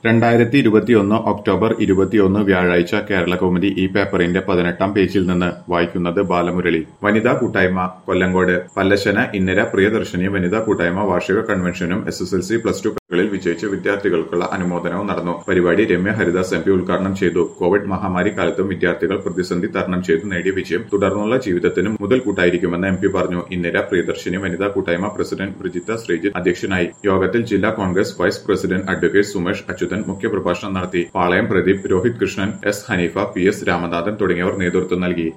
രണ്ടായിരത്തി ഇരുപത്തിയൊന്ന് ഒക്ടോബർ ഇരുപത്തിയൊന്ന് വ്യാഴാഴ്ച കേരള കൗമുദി ഈ പേപ്പറിന്റെ പതിനെട്ടാം പേജിൽ നിന്ന് വായിക്കുന്നത് ബാലമുരളി വനിതാ കൂട്ടായ്മ കൊല്ലങ്കോട് പല്ലശന ഇന്ദിര പ്രിയദർശിനി വനിതാ കൂട്ടായ്മ വാർഷിക കൺവെൻഷനും S S L C plus two കളിൽ വിജയിച്ച വിദ്യാർത്ഥികൾക്കുള്ള അനുമോദനവും നടന്നു പരിപാടി രമ്യ ഹരിദാസ് എം പി ഉദ്ഘാടനം ചെയ്തു കോവിഡ് മഹാമാരി കാലത്തും വിദ്യാർത്ഥികൾ പ്രതിസന്ധി തരണം ചെയ്ത് നേടിയ വിജയം തുടർന്നുള്ള ജീവിതത്തിനും മുതൽക്കൂട്ടായിരിക്കുമെന്ന് എം പി പറഞ്ഞു ഇന്ദിര പ്രിയദർശിനി വനിതാ കൂട്ടായ്മ പ്രസിഡന്റ് ബ്രിജിത്ത ശ്രീജിത്ത് അധ്യക്ഷനായി യോഗത്തിൽ ജില്ലാ Congress vice president advocate Sumesh Achuthan മുഖ്യപ്രഭാഷണം നടത്തി Palayam Pradeep Rohith Krishnan S Haneefa P S Ramanathan തുടങ്ങിയവർ നേതൃത്വം നൽകി